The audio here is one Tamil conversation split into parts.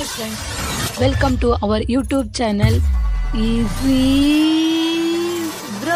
Hi friends, welcome to our YouTube channel Easy Bro.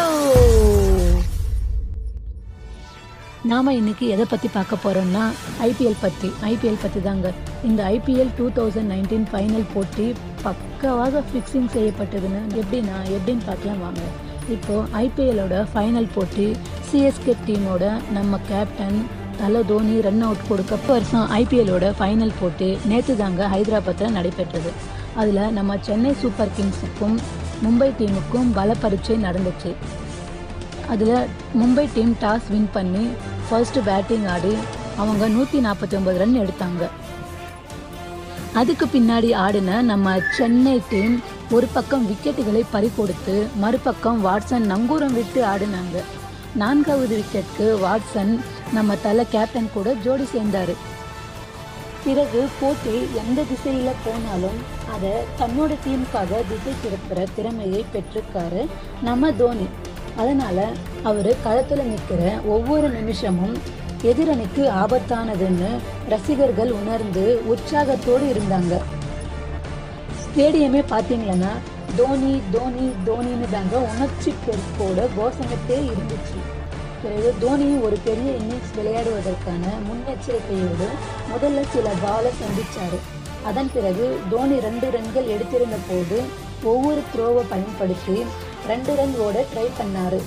நாம இன்னைக்கு எதை பற்றி பார்க்க போகிறோம்னா ஐபிஎல் பற்றி ஐபிஎல் பற்றி தாங்க இந்த IPL two thousand nineteen final போட்டி பக்காவாக ஃபிக்ஸிங் செய்யப்பட்டதுன்னு எப்படின்னா எப்படின்னு பார்க்கலாம் வாங்க இப்போது ஐபிஎல்லோட ஃபைனல் போட்டி சிஎஸ்கே டீமோட நம்ம கேப்டன் தலை தோனி ரன் அவுட் கொடுக்க வருஷம் ஐபிஎல்லோட ஃபைனல் போட்டி நேற்று தாங்க ஹைதராபாத்தில் நடைபெற்றது அதில் நம்ம சென்னை சூப்பர் கிங்ஸுக்கும் மும்பை டீமுக்கும் பல பரீட்சை நடந்துச்சு அதில் மும்பை டீம் டாஸ் வின் பண்ணி ஃபர்ஸ்ட் பேட்டிங் ஆடி அவங்க நூற்றி நாற்பத்தி ஒன்பது ரன் எடுத்தாங்க அதுக்கு பின்னாடி ஆடின நம்ம சென்னை டீம் ஒரு பக்கம் விக்கெட்டுகளை பறி கொடுத்து மறுபக்கம் வாட்சன் நங்கூரம் விட்டு ஆடினாங்க நான்காவது விக்கெட்க்கு வாட்சன் நம்ம தலை கேப்டன் கூட ஜோடி சேர்ந்தாரு பிறகு போட்டி எந்த திசையில போனாலும் அதை தன்னோட டீமுக்காக திசை திருப்புற திறமையை பெற்றிருக்காரு நம்ம தோனி அதனால அவரு களத்துல நிற்கிற ஒவ்வொரு நிமிஷமும் எதிரணிக்கு ஆபத்தானதுன்னு ரசிகர்கள் உணர்ந்து உற்சாகத்தோடு இருந்தாங்க ஸ்டேடியமே பார்த்தீங்களன்னா தோனி தோனி தோனின்னு தாங்க உணர்ச்சி பெருக்கோட கோஷமிட்டே இருந்துச்சு பிறகு தோனி ஒரு பெரிய இன்னிங்ஸ் விளையாடுவதற்கான முன்னெச்சரிக்கையோடு முதல்ல சில பாலை சந்திச்சாரு அதன் பிறகு தோனி ரெண்டு ரன்கள் எடுத்திருந்த போது ஒவ்வொரு த்ரோவை பயன்படுத்தி ரெண்டு ரன் ஓட ட்ரை பண்ணாரு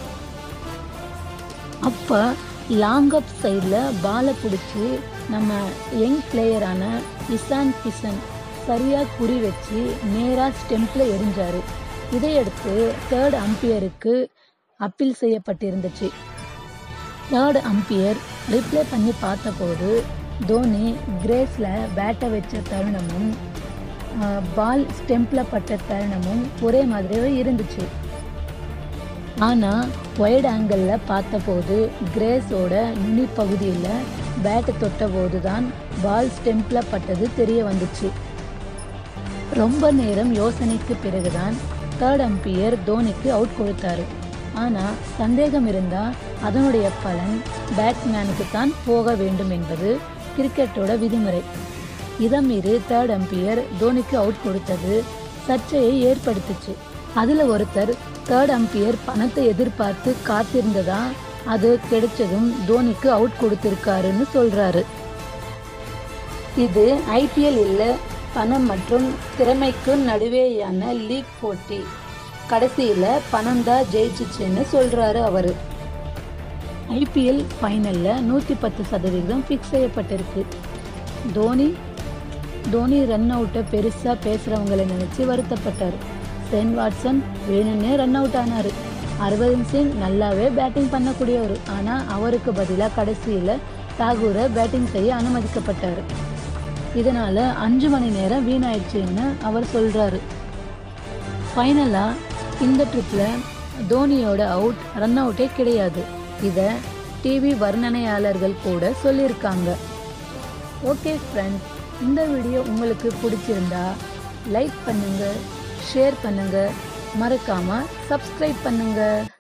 அப்போ லாங் அப் சைடில் பாலை பிடிச்சி நம்ம யங் பிளேயரான இசான் கிஷன் சரியாக குறி வச்சு நேராக ஸ்டெம்பில் எரிஞ்சார் இதையடுத்து தேர்ட் அம்பையருக்கு அப்பீல் செய்யப்பட்டிருந்துச்சு தேர்ட் அம்பையர் ரிப்ளை பண்ணி பார்த்தபோது தோனி கிரேஸில் பேட்டை வச்ச தருணமும் பால் ஸ்டெம்பில் பட்ட தருணமும் ஒரே மாதிரியே இருந்துச்சு ஆனால் ஒயிட் ஆங்கிளில் பார்த்தபோது கிரேஸோட நுனி பகுதியில் பேட்டு தொட்ட போது தான் பால் ஸ்டெம்பில் பட்டது தெரிய வந்துச்சு ரொம்ப நேரம் யோசனைக்கு பிறகுதான் தேர்ட் அம்பையர் தோனிக்கு அவுட் கொடுத்தாரு ஆனால் சந்தேகம் இருந்தால் அதனுடைய பலன் பேட்ஸ்மேனுக்கு தான் போக வேண்டும் என்பது கிரிக்கெட்டோட விதிமுறை இதை மீறி தேர்ட் அம்பையர் தோனிக்கு அவுட் கொடுத்தது சர்ச்சையை ஏற்படுத்துச்சு அதில் ஒருத்தர் தேர்ட் அம்பையர் பணத்தை எதிர்பார்த்து காத்திருந்ததா அது கிடைச்சதும் தோனிக்கு அவுட் கொடுத்திருக்காருன்னு சொல்றாரு இது ஐபிஎல் இல்லை பணம் மற்றும் திறமைக்கு நடுவேயான லீக் போட்டி கடைசியில் பணம் தான் ஜெயிச்சிச்சுன்னு சொல்றாரு அவர் ஐபிஎல் ஃபைனலில் நூற்றி பத்து சதவீதம் ஃபிக்ஸ் செய்யப்பட்டிருக்கு தோனி தோனி ரன் அவுட்டை பெருசாக பேசுகிறவங்களை நினச்சி வருத்தப்பட்டார் சென் வாட்சன் வேணும்னே ரன் அவுட் ஆனார் ஹர்பஜன் சிங் நல்லாவே பேட்டிங் பண்ணக்கூடியவர் ஆனால் அவருக்கு பதிலாக கடைசியில் தாகூரை பேட்டிங் செய்ய அனுமதிக்கப்பட்டார் இதனால் அஞ்சு மணி நேரம் வீணாயிடுச்சுன்னு அவர் சொல்கிறாரு ஃபைனலாக இந்த ட்ரிப்பில் தோனியோட அவுட் ரன் அவுட்டே கிடையாது இதை டிவி வர்ணனையாளர்கள் கூட சொல்லியிருக்காங்க ஓகே ஃப்ரெண்ட்ஸ் இந்த வீடியோ உங்களுக்கு பிடிச்சிருந்தா லைக் பண்ணுங்க ஷேர் பண்ணுங்க மறக்காம சப்ஸ்கிரைப் பண்ணுங்க